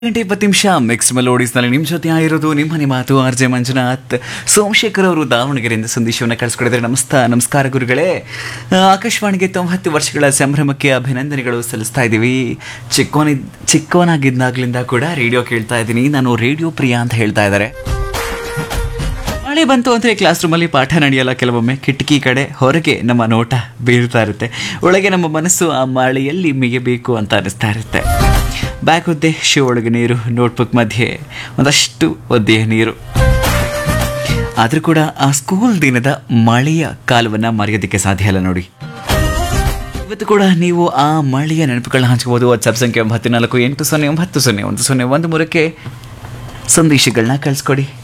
ಗಂಟೆ ಇಪ್ಪತ್ತು ನಿಮಿಷ ಮಿಕ್ಸ್ ಮೆಲೋಡೀಸ್ನಲ್ಲಿ ನಿಮ್ಮ ಜೊತೆ ಆಗಿರೋದು ನಿಮ್ಮ ಮನೆ ಮಾತು ಆರ್ ಜೆ ಮಂಜುನಾಥ್ ಸೋಮಶೇಖರ್ ಅವರು ದಾವಣಗೆರೆಯಿಂದ ಸಂದೇಶವನ್ನು ಕಳಿಸ್ಕೊಡಿದ್ದಾರೆ ನಮಸ್ತ ನಮಸ್ಕಾರ ಗುರುಗಳೇ ಆ, ಆಕಾಶವಾಣಿಗೆ ತೊಂಬತ್ತು ವರ್ಷಗಳ ಸಂಭ್ರಮಕ್ಕೆ ಅಭಿನಂದನೆಗಳು ಸಲ್ಲಿಸ್ತಾ ಇದ್ದೀವಿ ಚಿಕ್ಕೋನಿದ್ ಚಿಕ್ಕೋನಾಗಿದ್ದಾಗ್ಲಿಂದ ಕೂಡ ರೇಡಿಯೋ ಕೇಳ್ತಾ ಇದ್ದೀನಿ ನಾನು ರೇಡಿಯೋ ಪ್ರಿಯ ಅಂತ ಹೇಳ್ತಾ ಇದ್ದಾರೆ ಮಳೆ ಬಂತು ಅಂದರೆ ಕ್ಲಾಸ್ ರೂಮಲ್ಲಿ ಪಾಠ ನಡೆಯಲ್ಲ ಕೆಲವೊಮ್ಮೆ ಕಿಟಕಿ ಕಡೆ ಹೊರಗೆ ನಮ್ಮ ನೋಟ ಬೀಳ್ತಾ ಇರುತ್ತೆ ಒಳಗೆ ನಮ್ಮ ಮನಸ್ಸು ಆ ಮಳೆಯಲ್ಲಿ ಮಿಗಬೇಕು ಅಂತ ಅನಿಸ್ತಾ ಇರುತ್ತೆ ಬ್ಯಾಗ್ ಒದ್ದೆ ಶೂ ಒಳಗೆ ನೀರು ನೋಟ್ಬುಕ್ ಮಧ್ಯೆ ಒಂದಷ್ಟು ಒದ್ದೆಯ ನೀರು ಆದರೂ ಕೂಡ ಆ ಸ್ಕೂಲ್ ದಿನದ ಮಳೆಯ ಕಾಲವನ್ನು ಮರೆಯೋದಕ್ಕೆ ಸಾಧ್ಯ ಇಲ್ಲ ನೋಡಿ ಇವತ್ತು ಕೂಡ ನೀವು ಆ ಮಳೆಯ ನೆನಪುಗಳನ್ನ ಹಂಚ್ಕೋಬೋದು ವಾಟ್ಸಪ್ ಸಂಖ್ಯೆ ಒಂಬತ್ತು ನಾಲ್ಕು ಎಂಟು ಸೊನ್ನೆ ಒಂಬತ್ತು ಸೊನ್ನೆ ಒಂದು ಸೊನ್ನೆ ಒಂದು ಮೂರಕ್ಕೆ ಸಂದೇಶಗಳನ್ನ ಕಳಿಸ್ಕೊಡಿ